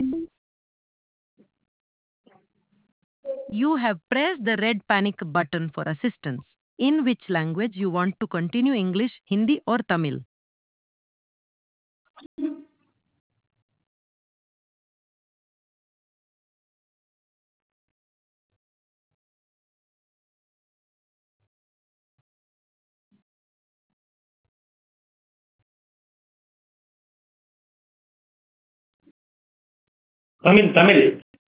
You have pressed the red panic button for assistance. In which language you want to continue English, Hindi or Tamil? Tamil Tamil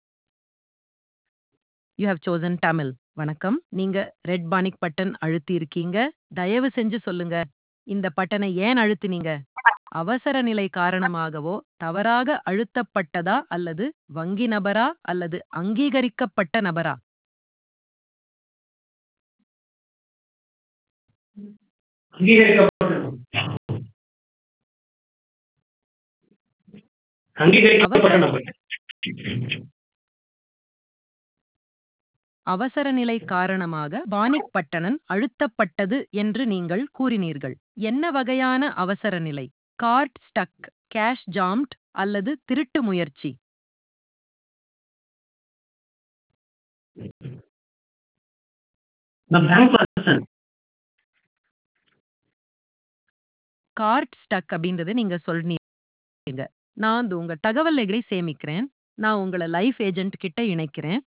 You have chosen Tamil. வணக்கம். நீங்க red panic button அழுத்தி இருக்கீங்க. தயவு செஞ்சு சொல்லுங்க. இந்த பட்டனை ஏன் அழுத்தினீங்க? அவசர நிலை காரணமாகவோ, தவறாக அழுத்தப்பட்டதா அல்லது வங்கி நபரா அல்லது அங்கீகரிக்கப்பட்ட நபரா? அங்கீகரிக்கப்பட்ட அங்கீகரிக்கப்பட்ட நபர் அவசர நிலை காரணமாக பானிக் பட்டணன் அழுத்தப்பட்டது என்று நீங்கள் கூறினீர்கள். என்ன வகையான அவசர நிலை? கார்ட் ஸ்டக், கேஷ் ஜாம்ட் அல்லது திருட்டு முயற்சி? நான் பேங்க் பர்சன் கார்ட் ஸ்டக் அப்படின்றத நீங்க சொன்னீங்க. நான் வந்து உங்க தகவல்களை சேமிக்கிறேன். நான் உங்கள லைஃப் ஏஜென்ட் கிட்ட இணைக்கிறேன்.